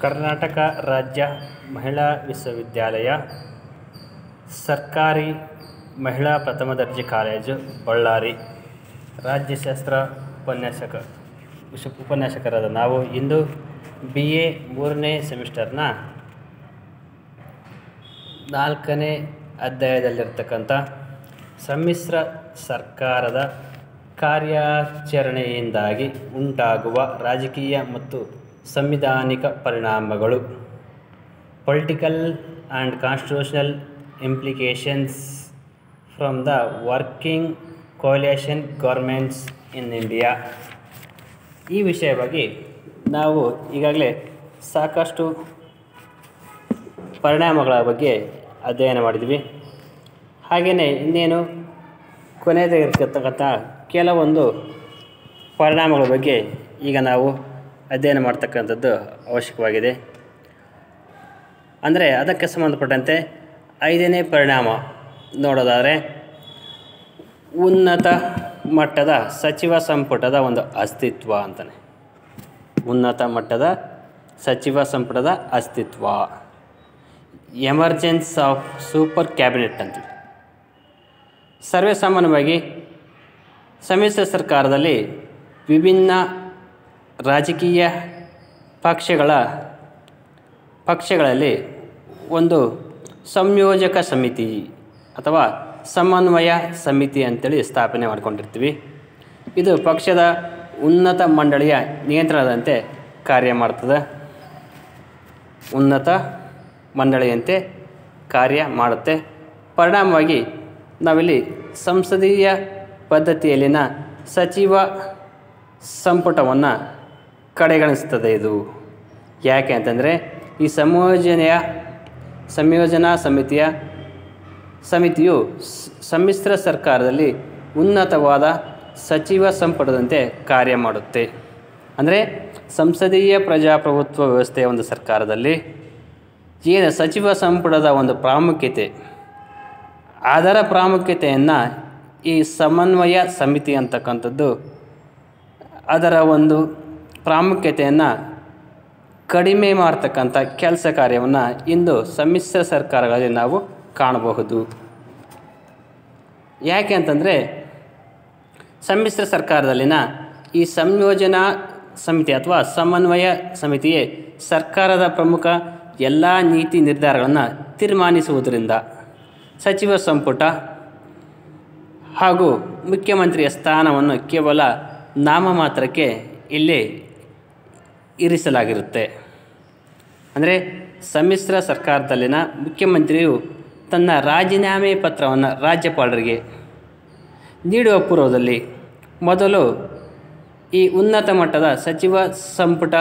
ಕರ್ನಾಟಕ ರಾಜ್ಯ ಮಹಿಳಾ ವಿಶ್ವವಿದ್ಯಾಲಯ ಸರ್ಕಾರಿ ಮಹಿಳಾ ಪ್ರಥಮ ದರ್ಜೆ ಕಾಲೇಜು ಬಳ್ಳಾರಿ ರಾಜ್ಯಶಾಸ್ತ್ರ ಉಪನ್ಯಾಸಕ ವಿಷ ಉಪನ್ಯಾಸಕರಾದ ನಾವು ಇಂದು ಬಿ ಎ ಮೂರನೇ ಸೆಮಿಸ್ಟರ್ನ ನಾಲ್ಕನೇ ಅಧ್ಯಾಯದಲ್ಲಿರ್ತಕ್ಕಂಥ ಸಮ್ಮಿಶ್ರ ಸರ್ಕಾರದ ಕಾರ್ಯಾಚರಣೆಯಿಂದಾಗಿ ಉಂಟಾಗುವ ರಾಜಕೀಯ ಮತ್ತು ಸಂವಿಧಾನಿಕ ಪರಿಣಾಮಗಳು political and constitutional implications from the working coalition governments in India ಈ ವಿಷಯವಾಗಿ ನಾವು ಈಗಾಗಲೇ ಸಾಕಷ್ಟು ಪರಿಣಾಮಗಳ ಬಗ್ಗೆ ಅಧ್ಯಯನ ಮಾಡಿದ್ವಿ ಹಾಗೆಯೇ ಇನ್ನೇನು ಕೊನೆಯದಾಗಿರ್ತಕ್ಕಂಥ ಕೆಲವೊಂದು ಪರಿಣಾಮಗಳ ಬಗ್ಗೆ ಈಗ ನಾವು ಅಧ್ಯಯನ ಮಾಡ್ತಕ್ಕಂಥದ್ದು ಅವಶ್ಯಕವಾಗಿದೆ ಅಂದರೆ ಅದಕ್ಕೆ ಸಂಬಂಧಪಟ್ಟಂತೆ ಐದನೇ ಪರಿಣಾಮ ನೋಡೋದಾದರೆ ಉನ್ನತ ಮಟ್ಟದ ಸಚಿವ ಸಂಪುಟದ ಒಂದು ಅಸ್ತಿತ್ವ ಅಂತಾನೆ ಉನ್ನತ ಮಟ್ಟದ ಸಚಿವ ಸಂಪುಟದ ಅಸ್ತಿತ್ವ ಎಮರ್ಜೆನ್ಸ್ ಆಫ್ ಸೂಪರ್ ಕ್ಯಾಬಿನೆಟ್ ಅಂತೀವಿ ಸರ್ವೇ ಸಾಮಾನ್ಯವಾಗಿ ಸಮ್ಮಿಶ್ರ ಸರ್ಕಾರದಲ್ಲಿ ವಿಭಿನ್ನ ರಾಜಕೀಯ ಪಕ್ಷಗಳ ಪಕ್ಷಗಳಲ್ಲಿ ಒಂದು ಸಂಯೋಜಕ ಸಮಿತಿ ಅಥವಾ ಸಮನ್ವಯ ಸಮಿತಿ ಅಂತೇಳಿ ಸ್ಥಾಪನೆ ಮಾಡ್ಕೊಂಡಿರ್ತೀವಿ ಇದು ಪಕ್ಷದ ಉನ್ನತ ಮಂಡಳಿಯ ನಿಯಂತ್ರಣದಂತೆ ಕಾರ್ಯ ಮಾಡ್ತದೆ ಉನ್ನತ ಮಂಡಳಿಯಂತೆ ಕಾರ್ಯ ಮಾಡುತ್ತೆ ಪರಿಣಾಮವಾಗಿ ನಾವಿಲ್ಲಿ ಸಂಸದೀಯ ಪದ್ಧತಿಯಲ್ಲಿನ ಸಚಿವ ಸಂಪುಟವನ್ನು ಕಡೆಗಣಿಸ್ತದೆ ಇದು ಯಾಕೆ ಅಂತಂದರೆ ಈ ಸಂಯೋಜನೆಯ ಸಂಯೋಜನಾ ಸಮಿತಿಯ ಸಮಿತಿಯು ಸಮ್ಮಿಶ್ರ ಸರ್ಕಾರದಲ್ಲಿ ಉನ್ನತವಾದ ಸಚಿವ ಸಂಪುಟದಂತೆ ಕಾರ್ಯ ಮಾಡುತ್ತೆ ಅಂದರೆ ಸಂಸದೀಯ ಪ್ರಜಾಪ್ರಭುತ್ವ ವ್ಯವಸ್ಥೆಯ ಒಂದು ಸರ್ಕಾರದಲ್ಲಿ ಏನು ಸಚಿವ ಸಂಪುಟದ ಒಂದು ಪ್ರಾಮುಖ್ಯತೆ ಅದರ ಪ್ರಾಮುಖ್ಯತೆಯನ್ನು ಈ ಸಮನ್ವಯ ಸಮಿತಿ ಅಂತಕ್ಕಂಥದ್ದು ಅದರ ಒಂದು ಪ್ರಾಮುಖ್ಯತೆಯನ್ನು ಕಡಿಮೆ ಮಾಡ್ತಕ್ಕಂಥ ಕೆಲಸ ಕಾರ್ಯವನ್ನು ಇಂದು ಸಮ್ಮಿಶ್ರ ಸರ್ಕಾರಗಳಲ್ಲಿ ನಾವು ಕಾಣಬಹುದು ಯಾಕೆ ಅಂತಂದರೆ ಸಮ್ಮಿಶ್ರ ಸರ್ಕಾರದಲ್ಲಿನ ಈ ಸಂಯೋಜನಾ ಸಮಿತಿ ಅಥವಾ ಸಮನ್ವಯ ಸಮಿತಿಯೇ ಸರ್ಕಾರದ ಪ್ರಮುಖ ಎಲ್ಲ ನೀತಿ ನಿರ್ಧಾರಗಳನ್ನು ತೀರ್ಮಾನಿಸುವುದರಿಂದ ಸಚಿವ ಸಂಪುಟ ಹಾಗೂ ಮುಖ್ಯಮಂತ್ರಿಯ ಸ್ಥಾನವನ್ನು ಕೇವಲ ನಾಮಮಾತ್ರಕ್ಕೆ ಇಲ್ಲಿ ಇರಿಸಲಾಗಿರುತ್ತೆ ಅಂದರೆ ಸಮ್ಮಿಶ್ರ ಸರ್ಕಾರದಲ್ಲಿನ ಮುಖ್ಯಮಂತ್ರಿಯು ತನ್ನ ರಾಜೀನಾಮೆ ಪತ್ರವನ್ನು ರಾಜ್ಯಪಾಲರಿಗೆ ನೀಡುವ ಪೂರ್ವದಲ್ಲಿ ಮೊದಲು ಈ ಉನ್ನತ ಮಟ್ಟದ ಸಚಿವ ಸಂಪುಟ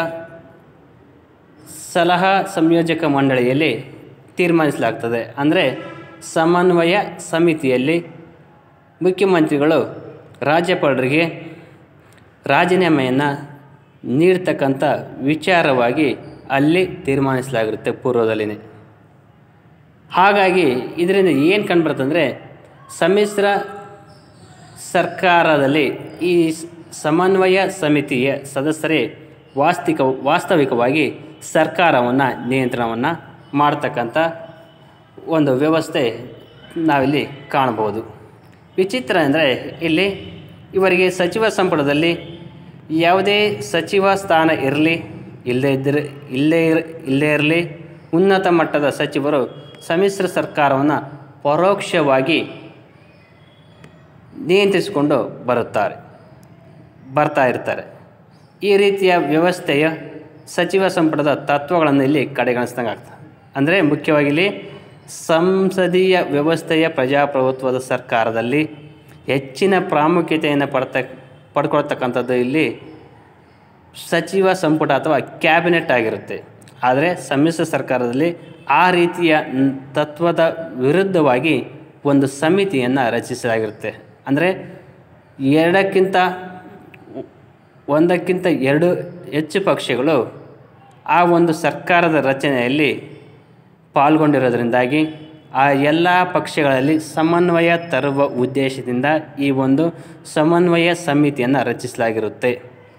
ಸಲಹಾ ಸಂಯೋಜಕ ಮಂಡಳಿಯಲ್ಲಿ ತೀರ್ಮಾನಿಸಲಾಗ್ತದೆ ಅಂದರೆ ಸಮನ್ವಯ ಸಮಿತಿಯಲ್ಲಿ ಮುಖ್ಯಮಂತ್ರಿಗಳು ರಾಜ್ಯಪಾಲರಿಗೆ ರಾಜೀನಾಮೆಯನ್ನು ನೀಡ್ತಕ್ಕಂಥ ವಿಚಾರವಾಗಿ ಅಲ್ಲಿ ತೀರ್ಮಾನಿಸಲಾಗಿರುತ್ತೆ ಪೂರ್ವದಲ್ಲಿನೇ ಹಾಗಾಗಿ ಇದರಿಂದ ಏನು ಕಂಡುಬರುತ್ತಂದರೆ ಸಮ್ಮಿಶ್ರ ಸರ್ಕಾರದಲ್ಲಿ ಈ ಸಮನ್ವಯ ಸಮಿತಿಯ ಸದಸ್ಯರೇ ವಾಸ್ತವಿಕ ವಾಸ್ತವಿಕವಾಗಿ ಸರ್ಕಾರವನ್ನು ನಿಯಂತ್ರಣವನ್ನು ಮಾಡ್ತಕ್ಕಂಥ ಒಂದು ವ್ಯವಸ್ಥೆ ನಾವಿಲ್ಲಿ ಕಾಣ್ಬೋದು ವಿಚಿತ್ರ ಅಂದರೆ ಇಲ್ಲಿ ಇವರಿಗೆ ಸಚಿವ ಸಂಪುಟದಲ್ಲಿ ಯಾವುದೇ ಸಚಿವ ಸ್ಥಾನ ಇರಲಿ ಇಲ್ಲದೇ ಇದ್ದರೆ ಇಲ್ಲೇ ಇರ ಇಲ್ಲೇ ಇರಲಿ ಉನ್ನತ ಮಟ್ಟದ ಸಚಿವರು ಸಮ್ಮಿಶ್ರ ಸರ್ಕಾರವನ್ನು ಪರೋಕ್ಷವಾಗಿ ನಿಯಂತ್ರಿಸಿಕೊಂಡು ಬರುತ್ತಾರೆ ಬರ್ತಾ ಇರ್ತಾರೆ ಈ ರೀತಿಯ ವ್ಯವಸ್ಥೆಯ ಸಚಿವ ಸಂಪುಟದ ತತ್ವಗಳನ್ನು ಇಲ್ಲಿ ಕಡೆಗಣಿಸ್ದಂಗೆ ಆಗ್ತದೆ ಅಂದರೆ ಮುಖ್ಯವಾಗಿ ಇಲ್ಲಿ ಸಂಸದೀಯ ವ್ಯವಸ್ಥೆಯ ಪ್ರಜಾಪ್ರಭುತ್ವದ ಸರ್ಕಾರದಲ್ಲಿ ಹೆಚ್ಚಿನ ಪ್ರಾಮುಖ್ಯತೆಯನ್ನು ಪಡ್ತ ಪಡ್ಕೊಳ್ತಕ್ಕಂಥದ್ದು ಇಲ್ಲಿ ಸಚಿವ ಸಂಪುಟ ಅಥವಾ ಕ್ಯಾಬಿನೆಟ್ ಆಗಿರುತ್ತೆ ಆದರೆ ಸಮ್ಮಿಶ್ರ ಸರ್ಕಾರದಲ್ಲಿ ಆ ರೀತಿಯ ತತ್ವದ ವಿರುದ್ಧವಾಗಿ ಒಂದು ಸಮಿತಿಯನ್ನು ರಚಿಸಲಾಗಿರುತ್ತೆ ಅಂದರೆ ಎರಡಕ್ಕಿಂತ ಒಂದಕ್ಕಿಂತ ಎರಡು ಹೆಚ್ಚು ಪಕ್ಷಗಳು ಆ ಒಂದು ಸರ್ಕಾರದ ರಚನೆಯಲ್ಲಿ ಪಾಲ್ಗೊಂಡಿರೋದ್ರಿಂದಾಗಿ ಆ ಎಲ್ಲ ಪಕ್ಷಗಳಲ್ಲಿ ಸಮನ್ವಯ ತರುವ ಉದ್ದೇಶದಿಂದ ಈ ಒಂದು ಸಮನ್ವಯ ಸಮಿತಿಯನ್ನು ರಚಿಸಲಾಗಿರುತ್ತೆ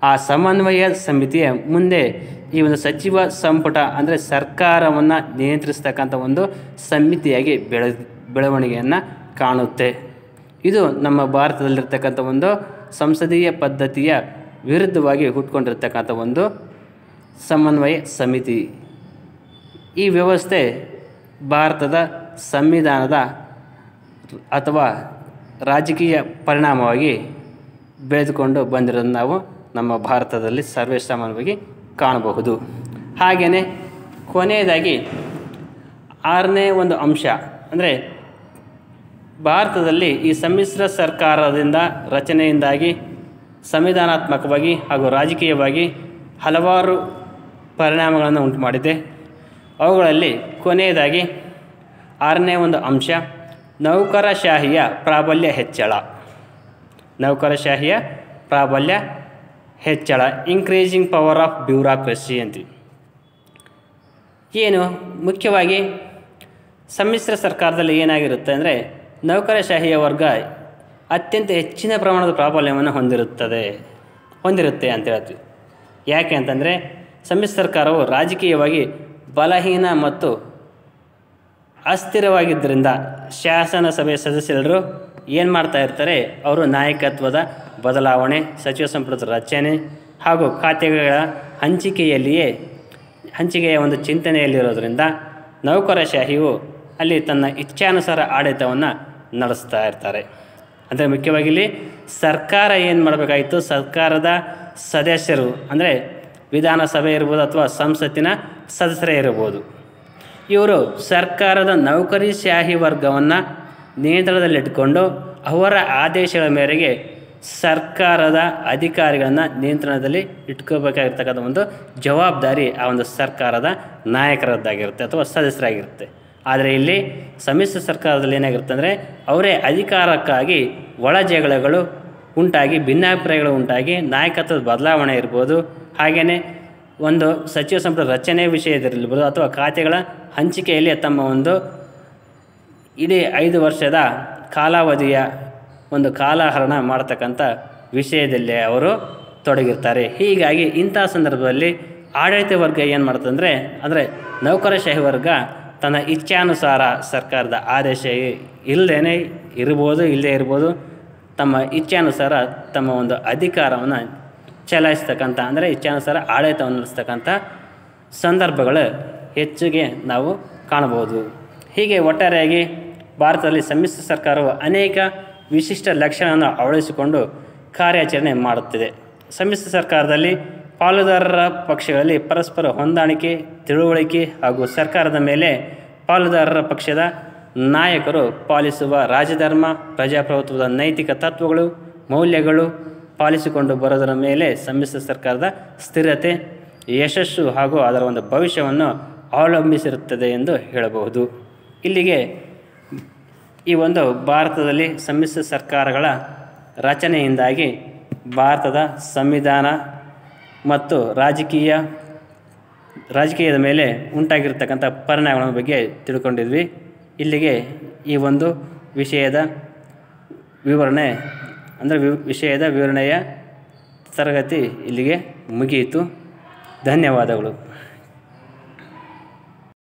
ಆ ಸಮನ್ವಯ ಸಮಿತಿಯ ಮುಂದೆ ಈ ಒಂದು ಸಚಿವ ಸಂಪುಟ ಅಂದರೆ ಸರ್ಕಾರವನ್ನು ನಿಯಂತ್ರಿಸ್ತಕ್ಕಂಥ ಒಂದು ಸಮಿತಿಯಾಗಿ ಬೆಳೆ ಬೆಳವಣಿಗೆಯನ್ನು ಕಾಣುತ್ತೆ ಇದು ನಮ್ಮ ಭಾರತದಲ್ಲಿರ್ತಕ್ಕಂಥ ಒಂದು ಸಂಸದೀಯ ಪದ್ಧತಿಯ ವಿರುದ್ಧವಾಗಿ ಹುಟ್ಕೊಂಡಿರ್ತಕ್ಕಂಥ ಒಂದು ಸಮನ್ವಯ ಸಮಿತಿ ಈ ವ್ಯವಸ್ಥೆ ಭಾರತದ ಸಂವಿಧಾನದ ಅಥವಾ ರಾಜಕೀಯ ಪರಿಣಾಮವಾಗಿ ಬೆಳೆದುಕೊಂಡು ಬಂದಿರೋದನ್ನು ನಾವು ನಮ್ಮ ಭಾರತದಲ್ಲಿ ಸರ್ವೇ ಸಾಮಾನ್ಯವಾಗಿ ಕಾಣಬಹುದು ಹಾಗೆಯೇ ಕೊನೆಯದಾಗಿ ಆರನೇ ಒಂದು ಅಂಶ ಅಂದರೆ ಭಾರತದಲ್ಲಿ ಈ ಸಮ್ಮಿಶ್ರ ಸರ್ಕಾರದಿಂದ ರಚನೆಯಿಂದಾಗಿ ಸಂವಿಧಾನಾತ್ಮಕವಾಗಿ ಹಾಗೂ ರಾಜಕೀಯವಾಗಿ ಹಲವಾರು ಪರಿಣಾಮಗಳನ್ನು ಉಂಟು ಮಾಡಿದೆ ಅವುಗಳಲ್ಲಿ ಕೊನೆಯದಾಗಿ ಆರನೇ ಒಂದು ಅಂಶ ನೌಕರಶಾಹಿಯ ಪ್ರಾಬಲ್ಯ ಹೆಚ್ಚಳ ನೌಕರಶಾಹಿಯ ಪ್ರಾಬಲ್ಯ ಹೆಚ್ಚಳ ಇನ್ಕ್ರೀಸಿಂಗ್ ಪವರ್ ಆಫ್ ಬ್ಯೂರಾಕ್ರಸಿ ಅಂತೀವಿ ಏನು ಮುಖ್ಯವಾಗಿ ಸಮ್ಮಿಶ್ರ ಸರ್ಕಾರದಲ್ಲಿ ಏನಾಗಿರುತ್ತೆ ಅಂದರೆ ನೌಕರಶಾಹಿಯ ವರ್ಗ ಅತ್ಯಂತ ಹೆಚ್ಚಿನ ಪ್ರಮಾಣದ ಪ್ರಾಬಲ್ಯವನ್ನು ಹೊಂದಿರುತ್ತದೆ ಹೊಂದಿರುತ್ತೆ ಅಂತ ಹೇಳ್ತೀವಿ ಯಾಕೆ ಅಂತಂದರೆ ಸಮ್ಮಿಶ್ರ ಸರ್ಕಾರವು ರಾಜಕೀಯವಾಗಿ ಬಲಹೀನ ಮತ್ತು ಅಸ್ಥಿರವಾಗಿದ್ದರಿಂದ ಶಾಸನಸಭೆ ಸದಸ್ಯರು ಏನು ಮಾಡ್ತಾ ಇರ್ತಾರೆ ಅವರು ನಾಯಕತ್ವದ ಬದಲಾವಣೆ ಸಚಿವ ಸಂಪುಟದ ರಚನೆ ಹಾಗೂ ಖಾತೆಗಳ ಹಂಚಿಕೆಯಲ್ಲಿಯೇ ಹಂಚಿಕೆಯ ಒಂದು ಚಿಂತನೆಯಲ್ಲಿರೋದ್ರಿಂದ ನೌಕರಶಾಹಿಯು ಅಲ್ಲಿ ತನ್ನ ಇಚ್ಛಾನುಸಾರ ಆಡಳಿತವನ್ನು ನಡೆಸ್ತಾ ಇರ್ತಾರೆ ಅಂದರೆ ಮುಖ್ಯವಾಗಿ ಇಲ್ಲಿ ಸರ್ಕಾರ ಏನು ಮಾಡಬೇಕಾಗಿತ್ತು ಸರ್ಕಾರದ ಸದಸ್ಯರು ಅಂದರೆ ವಿಧಾನಸಭೆ ಇರ್ಬೋದು ಅಥವಾ ಸಂಸತ್ತಿನ ಸದಸ್ಯರೇ ಇರ್ಬೋದು ಇವರು ಸರ್ಕಾರದ ನೌಕರಿಶಾಹಿ ವರ್ಗವನ್ನು ನಿಯಂತ್ರಣದಲ್ಲಿಟ್ಟುಕೊಂಡು ಅವರ ಆದೇಶಗಳ ಮೇರೆಗೆ ಸರ್ಕಾರದ ಅಧಿಕಾರಿಗಳನ್ನು ನಿಯಂತ್ರಣದಲ್ಲಿ ಇಟ್ಕೋಬೇಕಾಗಿರ್ತಕ್ಕಂಥ ಒಂದು ಜವಾಬ್ದಾರಿ ಆ ಒಂದು ಸರ್ಕಾರದ ನಾಯಕರದ್ದಾಗಿರುತ್ತೆ ಅಥವಾ ಸದಸ್ಯರಾಗಿರುತ್ತೆ ಆದರೆ ಇಲ್ಲಿ ಸಮ್ಮಿಶ್ರ ಸರ್ಕಾರದಲ್ಲಿ ಏನಾಗಿರುತ್ತೆ ಅಂದರೆ ಅವರೇ ಅಧಿಕಾರಕ್ಕಾಗಿ ಒಳ ಜಗಳಗಳು ಉಂಟಾಗಿ ಭಿನ್ನಾಭಿಪ್ರಾಯಗಳು ಉಂಟಾಗಿ ನಾಯಕತ್ವದ ಬದಲಾವಣೆ ಇರ್ಬೋದು ಹಾಗೆಯೇ ಒಂದು ಸಚಿವ ಸಂಪುಟ ರಚನೆ ವಿಷಯದಲ್ಲಿರ್ಬೋದು ಅಥವಾ ಖಾತೆಗಳ ಹಂಚಿಕೆಯಲ್ಲಿ ತಮ್ಮ ಒಂದು ಇಡೀ ಐದು ವರ್ಷದ ಕಾಲಾವಧಿಯ ಒಂದು ಕಾಲಹರಣ ಮಾಡ್ತಕ್ಕಂಥ ವಿಷಯದಲ್ಲಿ ಅವರು ತೊಡಗಿರ್ತಾರೆ ಹೀಗಾಗಿ ಇಂಥ ಸಂದರ್ಭದಲ್ಲಿ ಆಡಳಿತ ವರ್ಗ ಏನು ಮಾಡ್ತಂದರೆ ಅಂದರೆ ನೌಕರಶಾಹಿ ವರ್ಗ ತನ್ನ ಇಚ್ಛಾನುಸಾರ ಸರ್ಕಾರದ ಆದೇಶ ಇಲ್ಲದೇ ಇರ್ಬೋದು ಇಲ್ಲದೇ ಇರ್ಬೋದು ತಮ್ಮ ಇಚ್ಛಾನುಸಾರ ತಮ್ಮ ಒಂದು ಅಧಿಕಾರವನ್ನು ಚಲಾಯಿಸ್ತಕ್ಕಂಥ ಅಂದರೆ ಇಚ್ಛಾನುಸಾರ ಆಡಳಿತವನ್ನು ನಡೆಸ್ತಕ್ಕಂಥ ಸಂದರ್ಭಗಳು ಹೆಚ್ಚಿಗೆ ನಾವು ಕಾಣಬಹುದು ಹೀಗೆ ಒಟ್ಟಾರೆಯಾಗಿ ಭಾರತದಲ್ಲಿ ಸಮ್ಮಿಶ್ರ ಸರ್ಕಾರವು ಅನೇಕ ವಿಶಿಷ್ಟ ಲಕ್ಷಣವನ್ನು ಅಳವಡಿಸಿಕೊಂಡು ಕಾರ್ಯಾಚರಣೆ ಮಾಡುತ್ತಿದೆ ಸಮ್ಮಿಶ್ರ ಸರ್ಕಾರದಲ್ಲಿ ಪಾಲುದಾರರ ಪಕ್ಷಗಳಲ್ಲಿ ಪರಸ್ಪರ ಹೊಂದಾಣಿಕೆ ತಿಳುವಳಿಕೆ ಹಾಗೂ ಸರ್ಕಾರದ ಮೇಲೆ ಪಾಲುದಾರರ ಪಕ್ಷದ ನಾಯಕರು ಪಾಲಿಸುವ ರಾಜಧರ್ಮ ಪ್ರಜಾಪ್ರಭುತ್ವದ ನೈತಿಕ ತತ್ವಗಳು ಮೌಲ್ಯಗಳು ಪಾಲಿಸಿಕೊಂಡು ಬರೋದರ ಮೇಲೆ ಸಮ್ಮಿಶ್ರ ಸರ್ಕಾರದ ಸ್ಥಿರತೆ ಯಶಸ್ಸು ಹಾಗೂ ಅದರ ಒಂದು ಭವಿಷ್ಯವನ್ನು ಅವಲಂಬಿಸಿರುತ್ತದೆ ಎಂದು ಹೇಳಬಹುದು ಇಲ್ಲಿಗೆ ಈ ಒಂದು ಭಾರತದಲ್ಲಿ ಸಮ್ಮಿಶ್ರ ಸರ್ಕಾರಗಳ ರಚನೆಯಿಂದಾಗಿ ಭಾರತದ ಸಂವಿಧಾನ ಮತ್ತು ರಾಜಕೀಯ ರಾಜಕೀಯದ ಮೇಲೆ ಉಂಟಾಗಿರ್ತಕ್ಕಂಥ ಪರಿಣಾಮಗಳ ಬಗ್ಗೆ ತಿಳ್ಕೊಂಡಿದ್ವಿ ಇಲ್ಲಿಗೆ ಈ ಒಂದು ವಿಷಯದ ವಿವರಣೆ ಅಂದರೆ ವಿ ವಿಷಯದ ವಿವರಣೆಯ ತರಗತಿ ಇಲ್ಲಿಗೆ ಮುಗಿಯಿತು ಧನ್ಯವಾದಗಳು